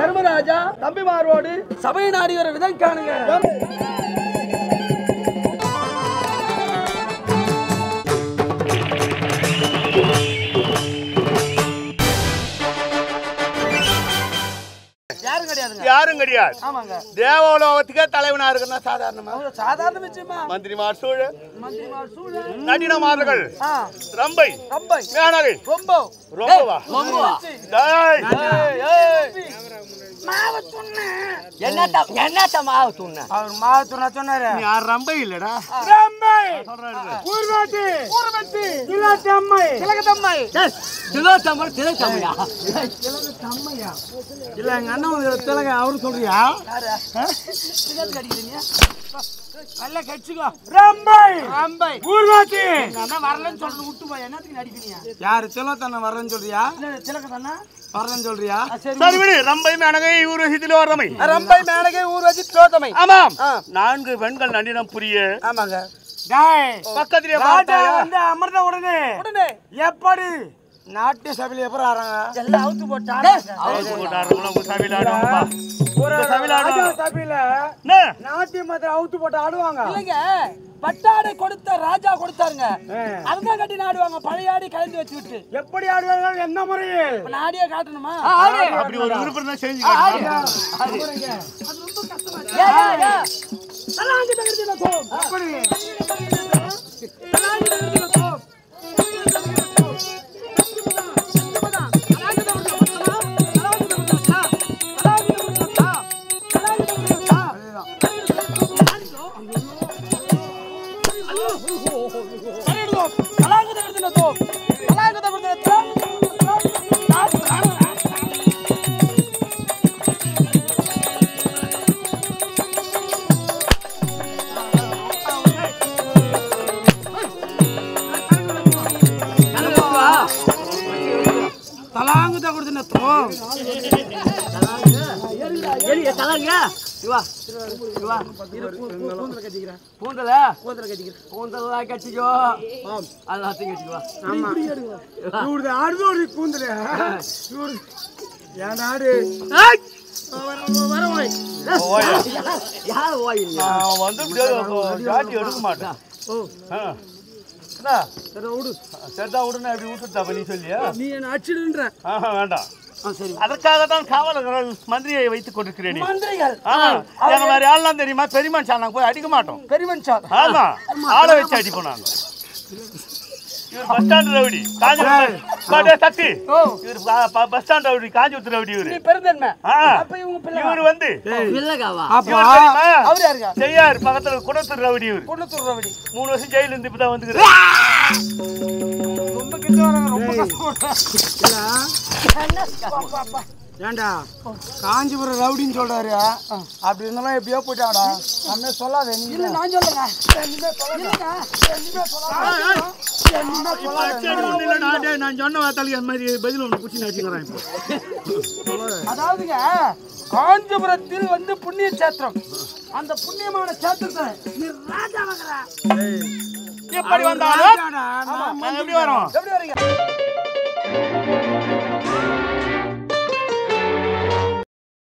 தர்மராஜா தம்பிமாரோடு சபை நாடி வர விதம் காணுங்க யாரும் கிடையாதுங்க யாரும் கிடையாது ஆமாங்க தேவலோகத்துக்கே தலைவனா இருக்குன்னா சாதாரணமா அவங்க சாதாரண விஷயமா மந்திரிமார் சூழ மந்திரிமார் சூழல் நடினமார்கள் ஆ ரம்பை ரொம்ப மேனகை ரொம்ப ரொம்பவா டேய், என்னத்த என்னத்த மாவு துண்ண அவர் மாவத்துனா சொன்னாரு நீ யார் ரம்பை இல்லடா ஊர்வத்தி ஊர்வத்தி திலகத்தம்மை திலகத்தம்மை திலோத்தமர் திலோத்தமையா இல்ல எங்க அண்ணன் திலக அவரு சொல்றியா அடிக்கிறீங்க நல்ல கட்சிக்கோ ரம்பை ரம்பை ஊர்வாத்தி அண்ணா வரலன்னு சொல்றது விட்டு போய் என்னத்துக்கு நடிக்கிறீங்க யாரு திலகத்தண்ணன் வரலன்னு சொல்றியா திலகத்தண்ணா வரலன்னு சொல்றியா சரி விடு ரம்பை மேனகை ஊர்வசித்தில் ஒரு ரமை ரம்பை மேனகை ஊர்வத்தி திலோத்தமை ஆமாம் நான்கு பெண்கள் நடினம் புரிய ஆமாங்க டாய் பக்கத்திலே ராஜா பார்த்தாயா? வந்து அமர்ந்த உடனே உடனே எப்படி நாட்டிய சபையில எப்பறம் ஆறாங்க எல்லாம் அவுத்து போட்டாங்க அவுத்து போட்டாருங்களா, உங்க சபையில ஆடுவாங்கப்பா. உங்க சபையில ஆடுவாங்க. சபையில என்ன? நாட்டிய மத்த அவுத்து போட்டு ஆடுவாங்க இல்லைங்க பட்டாடை கொடுத்த ராஜா கொடுத்தாருங்க அதுதான் கட்டி ஆடுவாங்க பழைய ஆடி கலந்து வச்சு விட்டு எப்படி ஆடுவாங்க என்ன முறையில் நாடிய காட்டணுமா அப்படி ஒரு விருப்பம் இருந்தா செஞ்சு காட்டுமா? அது ரொம்ப கஷ்டமா தலாங்குத கொடுத்துன தோ எலிய தலங்க இவா இவா கூந்தல கட்டிக்கிறேன் பூந்தல கூந்தல கட்டிக்கிறேன் பூந்தல கட்டிக்கோ எல்லாத்தையும் கட்டிக்குவா ஆமா இவருது ஆடுது ஒரு கூந்தல இவரு ஏன் ஆடு வர போய் ஓயா. யார் ஓய் இல்லையா நான் வந்து இப்படியே ஜாட்டி எடுக்க மாட்டேன் ஆ. என்ன? சரிதான் விடுனா இப்படி விட்டுட்டா அப்ப நீ சொல்லியா நீ என்ன அடிச்சிடுன்ற ஆஹா, வேண்டாம் அதற்காக தான் காவலர்கள் மந்திரியை வைத்துக் கொண்டிருக்கிறேன் மந்திரிகள் ஆமா எங்க மாதிரி ஆள்லாம் தெரியுமா பெரிய மனுஷன் நாங்க போய் அடிக்க மாட்டோம் பெரியவன் சார் ஆமா ஆளை வச்சு அடிப்போம் நாங்க இவர் bus stand rowdy Kanchi Sakthi இவர் bus stand rowdy Kanchipuram rowdy இவரு நீ பெருந்தன்மை ஆ. அப்ப இவங்க பிள்ளை இவர் வந்து இல்லகாவா இவர் தெரியுமா? அவரு யாருங்க செய்யார் பக்கத்துல குடத்தூர் ரவுடி இவர் பொண்ணுத்தூர் ரவடி மூணு வருஷம் ஜெயில இருந்து இப்பதான் வந்துக்கிறார் ரொம்ப கிட்ட வராங்க ரொம்ப கஷ்டப்படுறேன் ஏண்டா காஞ்சிபுரம் ரவுடின்னு சொல்றாரு அப்படி இருந்தாலும் எப்படியோ போயிட்டாடா நம்ம சொல்லாத இல்ல நான் சொல்லுங்க நான் சொன்ன வார்த்தைக்கு அந்த மாதிரி பதில் ஒன்று பிடிச்சி வச்சுக்கிறேன் இப்போ அதாவதுங்க காஞ்சிபுரத்தில் வந்து புண்ணிய சேத்திரம் அந்த புண்ணியமான சேத்திரத்தை நீ ராஜாவாகிறா எப்படி வந்தாலும் நாங்க எப்படி வரோம் எப்படி வரீங்க